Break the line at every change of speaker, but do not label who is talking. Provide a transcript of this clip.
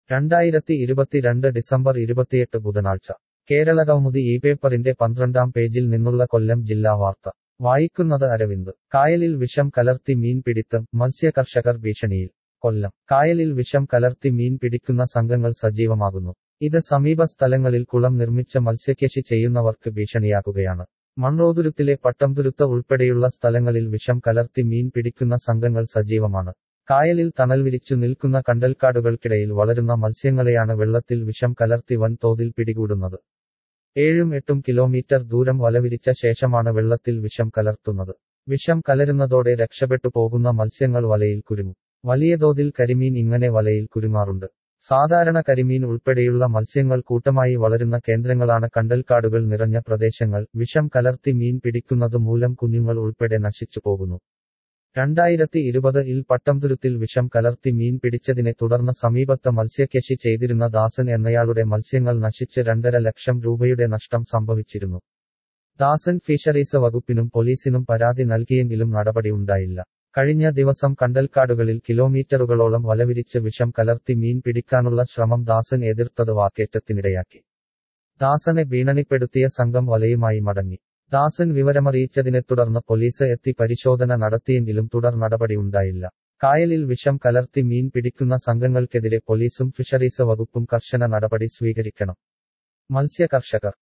രണ്ടായിരത്തി ഇരുപത്തിരണ്ട് ഡിസംബർ ഇരുപത്തിയെട്ട് ബുധനാഴ്ച കേരളകൗമുദി ഈ പേപ്പറിന്റെ പന്ത്രണ്ടാം പേജിൽ നിന്നുള്ള കൊല്ലം ജില്ലാ വാർത്ത വായിക്കുന്നത് അരവിന്ദ് കായലിൽ വിഷം കലർത്തി മീൻ പിടിത്തം മത്സ്യകർഷകർ ഭീഷണിയിൽ കൊല്ലം കായലിൽ വിഷം കലർത്തി മീൻ പിടിക്കുന്ന സംഘങ്ങൾ സജീവമാകുന്നു ഇത് സമീപ സ്ഥലങ്ങളിൽ കുളം നിർമ്മിച്ച മത്സ്യകൃഷി ചെയ്യുന്നവർക്ക് ഭീഷണിയാകുകയാണ് മൺറോതുരുത്തിലെ പട്ടംതുരുത്ത ഉൾപ്പെടെയുള്ള സ്ഥലങ്ങളിൽ വിഷം കലർത്തി മീൻ പിടിക്കുന്ന സംഘങ്ങൾ സജീവമാണ് കായലിൽ തണൽ വിരിച്ചു നിൽക്കുന്ന കണ്ടൽക്കാടുകൾക്കിടയിൽ വളരുന്ന മത്സ്യങ്ങളെയാണ് വെള്ളത്തിൽ വിഷം കലർത്തി വൻതോതിൽ പിടികൂടുന്നത് ഏഴും എട്ടും കിലോമീറ്റർ ദൂരം വലവിരിച്ച ശേഷമാണ് വെള്ളത്തിൽ വിഷം കലർത്തുന്നത് വിഷം കലരുന്നതോടെ രക്ഷപ്പെട്ടു പോകുന്ന മത്സ്യങ്ങൾ വലയിൽ കുരുങ്ങും വലിയ തോതിൽ കരിമീൻ ഇങ്ങനെ വലയിൽ കുരുങ്ങാറുണ്ട് സാധാരണ കരിമീൻ ഉൾപ്പെടെയുള്ള മത്സ്യങ്ങൾ കൂട്ടമായി വളരുന്ന കേന്ദ്രങ്ങളാണ് കണ്ടൽക്കാടുകൾ നിറഞ്ഞ പ്രദേശങ്ങൾ വിഷം കലർത്തി മീൻ പിടിക്കുന്നത് മൂലം കുഞ്ഞുങ്ങൾ ഉൾപ്പെടെ നശിച്ചു പോകുന്നു രണ്ടായിരത്തി ഇരുപത് ഇൽ പട്ടംതുരുത്തിൽ വിഷം കലർത്തി മീൻ പിടിച്ചതിനെ തുടർന്ന് സമീപത്ത് മത്സ്യകൃഷി ചെയ്തിരുന്ന ദാസൻ എന്നയാളുടെ മത്സ്യങ്ങൾ നശിച്ച് രണ്ടര ലക്ഷം രൂപയുടെ നഷ്ടം സംഭവിച്ചിരുന്നു ദാസൻ ഫിഷറീസ് വകുപ്പിനും പോലീസിനും പരാതി നൽകിയെങ്കിലും നടപടി ഉണ്ടായില്ല കഴിഞ്ഞ ദിവസം കണ്ടൽക്കാടുകളിൽ കിലോമീറ്ററുകളോളം വലവിരിച്ച് വിഷം കലർത്തി മീൻ പിടിക്കാനുള്ള ശ്രമം ദാസൻ എതിർത്തത് വാക്കേറ്റത്തിനിടയാക്കി ദാസനെ ഭീഷണിപ്പെടുത്തിയ സംഘം വലയുമായി മടങ്ങി ദാസൻ വിവരമറിയിച്ചതിനെ തുടർന്ന് പോലീസ് എത്തി പരിശോധന നടത്തിയെങ്കിലും തുടർ നടപടി ഉണ്ടായില്ല കായലിൽ വിഷം കലർത്തി മീൻ പിടിക്കുന്ന സംഘങ്ങൾക്കെതിരെ പോലീസും ഫിഷറീസ് വകുപ്പും കർശന നടപടി സ്വീകരിക്കണം മത്സ്യ കർഷകർ